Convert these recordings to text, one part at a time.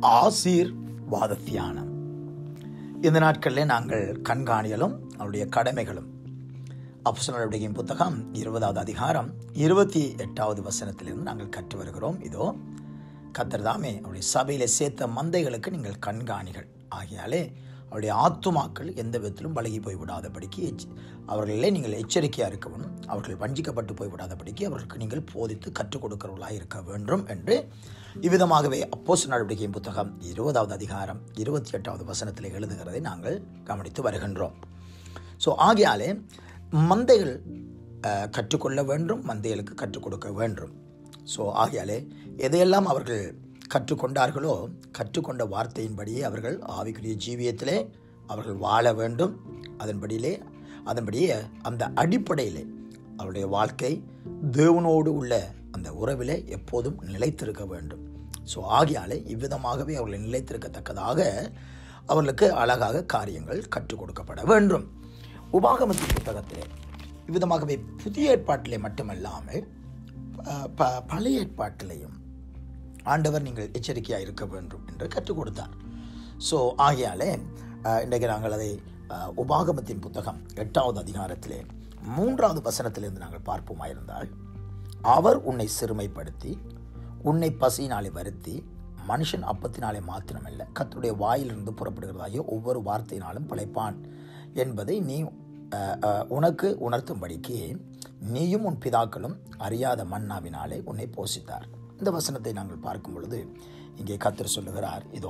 ஆசீர்வாத தியானம் இந்த நாட்களில் நாங்கள் கண்காணியலும் அவருடைய கடமைகளும் அப்போஸ்தலர்களுடைய புத்தகம் இருபதாவது அதிகாரம் இருபத்தி எட்டாவது வசனத்திலிருந்து நாங்கள் கற்று வருகிறோம் இதோ கத்தர் தாமே அவருடைய சபையில சேர்த்த மந்தைகளுக்கு நீங்கள் கண்காணிகள் ஆகியாலே அவருடைய ஆத்துமாக்கள் எந்த விதத்திலும் பழகி போய்விடாதபடிக்கு எச்ச- அவர்களிலே நீங்கள் எச்சரிக்கையாக இருக்கவும் அவர்கள் வஞ்சிக்கப்பட்டு போய்விடாதபடிக்கு அவர்களுக்கு நீங்கள் போதித்து கற்றுக் கொடுக்கிறவர்களாக இருக்க வேண்டும் என்று இவ்விதமாகவே அப்போஸ் நடவடிக்கை புத்தகம் இருபதாவது அதிகாரம் இருபத்தி எட்டாவது வசனத்தில் எழுதுகிறதை நாங்கள் கவனித்து வருகின்றோம் ஸோ ஆகையாலே மந்தைகள் அஹ், கற்றுக்கொள்ள வேண்டும் மந்தைகளுக்கு கற்றுக் கொடுக்க வேண்டும் ஸோ ஆகையாலே எதையெல்லாம் அவர்கள் கற்றுக்கொண்டார்களோ கற்றுக்கொண்ட வார்த்தையின்படியே அவர்கள் ஆவிக்குரிய ஜீவியத்திலே அவர்கள் வாழ வேண்டும் அதன்படியிலே அதன்படியே அந்த அடிப்படையிலே அவருடைய வாழ்க்கை தேவனோடு உள்ள அந்த உறவிலே எப்போதும் நிலைத்திருக்க வேண்டும் ஸோ ஆகையாலே இவ்விதமாகவே அவர்கள் நிலைத்திருக்கத்தக்கதாக அவர்களுக்கு அழகாக காரியங்கள் கற்றுக் கொடுக்கப்பட வேண்டும் உபாகமத்தின் புத்தகத்திலே இவ்விதமாகவே புதிய ஏற்பாட்டிலே மட்டுமல்லாமல் அஹ், ப பழைய ஏற்பாட்டிலையும் ஆண்டவர் நீங்கள் எச்சரிக்கையாக இருக்க வேண்டும் என்று கற்றுக் கொடுத்தார் ஸோ ஆகையாலே அஹ், இன்றைக்கு நாங்கள் அதை அஹ், உபாகமத்தின் புத்தகம் எட்டாவது அதிகாரத்திலே மூன்றாவது வசனத்திலிருந்து நாங்கள் பார்ப்போமாயிருந்தால் அவர் உன்னை சிறுமைப்படுத்தி உன்னை பசியினாலே வருத்தி மனுஷன் அப்பத்தினாலே மாத்திரமல்ல கர்த்தருடைய வாயிலிருந்து புறப்படுகிறதாகிய ஒவ்வொரு வார்த்தையினாலும் பிழைப்பான் என்பதை நீ அஹ், அஹ், உனக்கு உணர்த்தும்படிக்கு நீயும் உன் பிதாக்களும் அறியாத மன்னாவினாலே உன்னை போஷித்தார் இந்த வசனத்தை நாங்கள் பார்க்கும் பொழுது இங்கே கர்த்தர் சொல்லுகிறார் இதோ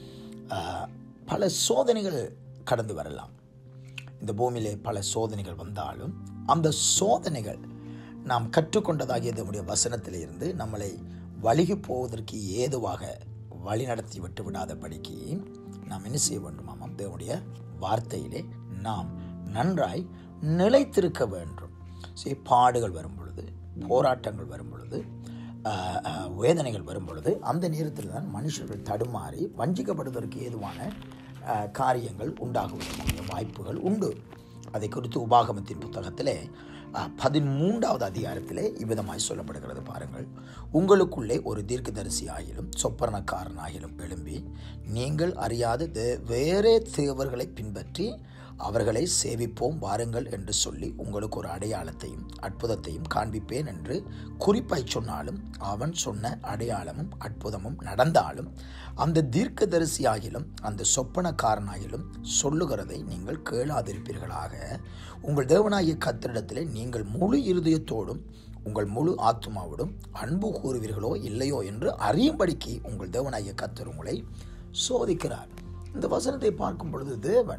அஹ், பல சோதனைகள் கடந்து வரலாம் இந்த பூமியிலே பல சோதனைகள் வந்தாலும் அந்த சோதனைகள் நாம் கற்றுக்கொண்டதாகிய நம்முடைய வசனத்திலே இருந்து நம்மளை வழிகி போவதற்கு ஏதுவாக வழிநடத்தி விட்டு விடாதபடிக்கு நாம் என்ன செய்ய வேண்டுமாம் தேவனுடைய வார்த்தையிலே நாம் நன்றாய் நிலைத்திருக்க வேண்டும் சரி பாடுகள் வரும் பொழுது போராட்டங்கள் வரும் பொழுது ஆஹ், ஆஹ், வேதனைகள் வரும் பொழுது அந்த நேரத்தில் தான் மனுஷர்கள் தடுமாறி வஞ்சிக்கப்படுவதற்கு ஏதுவான ஆஹ், காரியங்கள் உண்டாகுவதற்குரிய வாய்ப்புகள் உண்டு அதை குறித்து உபாகமத்தின் புத்தகத்திலே ஆஹ், பதிமூன்றாவது அதிகாரத்திலே இவ்விதமாய் சொல்லப்படுகிறது பாருங்கள் உங்களுக்குள்ளே ஒரு தீர்க்கதரிசி ஆகிலும் சொப்பரணக்காரன் ஆகிலும் எழும்பி நீங்கள் அறியாத தே- வேறே தேவர்களை பின்பற்றி அவர்களை சேவிப்போம் வாருங்கள் என்று சொல்லி உங்களுக்கு ஒரு அடையாளத்தையும் அற்புதத்தையும் காண்பிப்பேன் என்று குறிப்பாய் சொன்னாலும் அவன் சொன்ன அடையாளமும் அற்புதமும் நடந்தாலும் அந்த தீர்க்கதரிசியாகிலும் அந்த சொப்பனக்காரனாகிலும் சொல்லுகிறதை நீங்கள் கேளாதிருப்பீர்களாக உங்கள் தேவனாகிய கத்திரிடத்திலே நீங்கள் முழு இருதயத்தோடும் உங்கள் முழு ஆத்மாவோடும் அன்பு கூறுவீர்களோ இல்லையோ என்று அறியும்படிக்கு உங்கள் தேவனாகிய கத்தர் உங்களை சோதிக்கிறார் இந்த வசனத்தை பார்க்கும் பொழுது தேவன்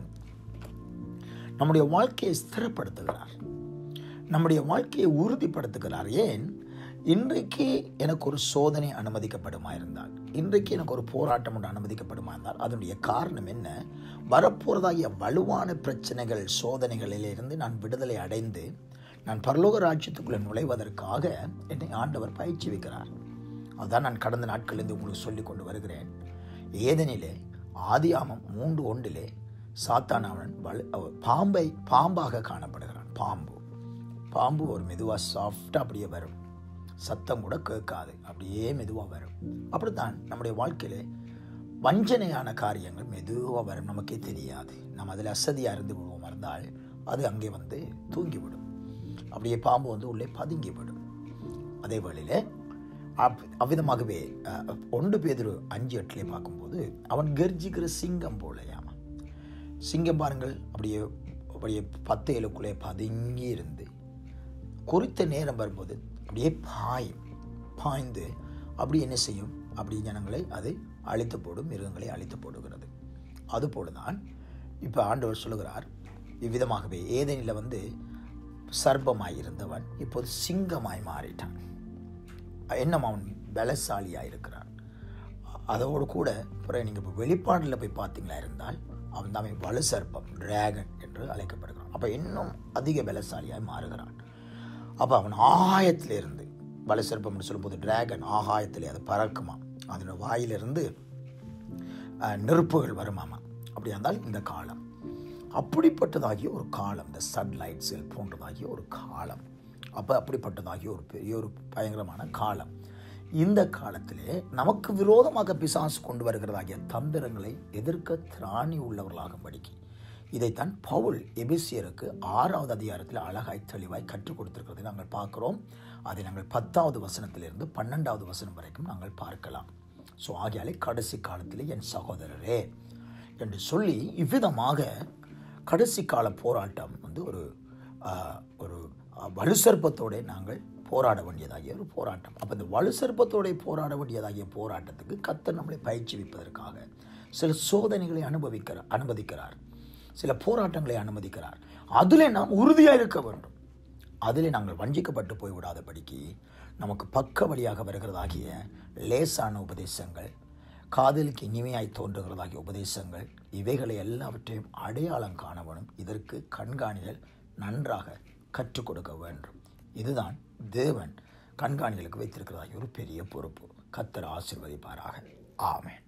நம்முடைய வாழ்க்கையை ஸ்திரப்படுத்துகிறார் நம்முடைய வாழ்க்கையை உறுதிப்படுத்துகிறார் ஏன் இன்றைக்கு எனக்கு ஒரு சோதனை அனுமதிக்கப்படுமா இருந்தால் இன்றைக்கு எனக்கு ஒரு போராட்டம் ஒன்று அனுமதிக்கப்படுமா இருந்தால் அதனுடைய காரணம் என்ன வரப்போறதாகிய வலுவான பிரச்சனைகள் சோதனைகளிலிருந்து நான் விடுதலை அடைந்து நான் பரலோக ராஜ்யத்துக்குள்ளே நுழைவதற்காக என்னை ஆண்டவர் பயிற்சி வைக்கிறார் அதுதான் நான் கடந்த நாட்களிலிருந்து உங்களுக்கு சொல்லிக் கொண்டு வருகிறேன் ஏதெனிலே ஆதியாமம் மூன்று ஒன்றிலே சாத்தானவன் வலு அவ- பாம்பை பாம்பாக காணப்படுகிறான் பாம்பு பாம்பு ஒரு மெதுவாக சாஃப்டாக அப்படியே வரும் சத்தம் கூட கேட்காது அப்படியே மெதுவாக வரும் அப்படித்தான் நம்முடைய வாழ்க்கையில வஞ்சனையான காரியங்கள் மெதுவாக வரும் நமக்கே தெரியாது நம்ம அதில் அசதியாக இருந்து விடுவோம் இருந்தால் அது அங்கே வந்து தூங்கிவிடும் அப்படியே பாம்பு வந்து உள்ளே பதுங்கி விடும் அதே வேளையில் அப் அவ்விதமாகவே அஹ், ஒன்று பேதுரு அஞ்சு எட்டிலே பார்க்கும்போது அவன் கர்ஜிக்கிற சிங்கம் போலையாமா சிங்கம் பாருங்கள் அப்படியே அப்படியே பத்து ஏழுக்குள்ளே பதுங்கி இருந்து குறித்த நேரம் வரும்போது அப்படியே பாயும் பாய்ந்து அப்படி என்ன செய்யும் அப்படி ஜனங்களை அது அழித்து போடும் மிருகங்களை அழித்து போடுகிறது அதுபோல தான் இப்போ ஆண்டவர் சொல்லுகிறார் இவ்விதமாகவே ஏதேனில் வந்து சர்ப்பமாய் இருந்தவன் இப்போது சிங்கமாய் மாறிட்டான் என்னம் அவன் பலசாலியாக இருக்கிறான் அதோடு கூட பிறகு நீங்கள் இப்போ வெளிப்பாடில் போய் பார்த்தீங்களா இருந்தால் அவன் தாமே வலு சர்ப்பம் டிராகன் என்று அழைக்கப்படுகிறான் அப்போ இன்னும் அதிக பலசாலியாய் மாறுகிறான் அப்போ அவன் ஆகாயத்திலிருந்து வலு சர்ப்பம்னு சொல்லும்போது டிராகன் ஆகாயத்திலே அது பறக்குமா அதோட வாயிலிருந்து அஹ், நெருப்புகள் வருமாமா அப்படி இருந்தால் இந்த காலம் அப்படிப்பட்டதாகிய ஒரு காலம் இந்த சன்லைட் செல் போன்றதாகிய ஒரு காலம் அப்போ அப்படிப்பட்டதாகிய ஒரு பெரிய ஒரு பயங்கரமான காலம் இந்த காலத்திலே நமக்கு விரோதமாக பிசாசு கொண்டு வருகிறதாகிய தந்திரங்களை எதிர்க்க திராணி உள்ளவர்களாக படிக்க இதைத்தான் பவுல் எபிசியருக்கு ஆறாவது அதிகாரத்தில் அழகாய் தெளிவாய் கற்றுக் கொடுத்திருக்கிறதை நாங்கள் பார்க்கிறோம் அதை நாங்கள் பத்தாவது வசனத்திலிருந்து பன்னெண்டாவது வசனம் வரைக்கும் நாங்கள் பார்க்கலாம் ஸோ ஆகியாலே கடைசி காலத்திலே என் சகோதரரே என்று சொல்லி இவ்விதமாக கடைசி கால போராட்டம் வந்து ஒரு ஆஹ், ஒரு ஆஹ், வலுசற்பத்தோட நாங்கள் போராட வேண்டியதாகிய ஒரு போராட்டம் அப்போ இந்த வலுசற்பத்தோட போராட வேண்டியதாகிய போராட்டத்துக்கு கத்தர் நம்மளை பயிற்சிவிப்பதற்காக சில சோதனைகளை அனுபவிக்கிற அனுமதிக்கிறார் சில போராட்டங்களை அனுமதிக்கிறார் அதிலே நாம் உறுதியாக இருக்க வேண்டும் அதிலே நாங்கள் வஞ்சிக்கப்பட்டு போய்விடாதபடிக்கு நமக்கு பக்க வழியாக வருகிறதாகிய லேசான உபதேசங்கள் காதலுக்கு இனிமையாய் தோன்றுகிறதாகிய உபதேசங்கள் இவைகளை எல்லாவற்றையும் அடையாளம் காண வேணும் இதற்கு கண்காணிகள் நன்றாக கற்றுக் கொடுக்க வேண்டும் இதுதான் தேவன் கண்காணிகளுக்கு வைத்திருக்கிறதாகிய ஒரு பெரிய பொறுப்பு கத்தர் ஆசிர்வதிப்பாராக ஆமென்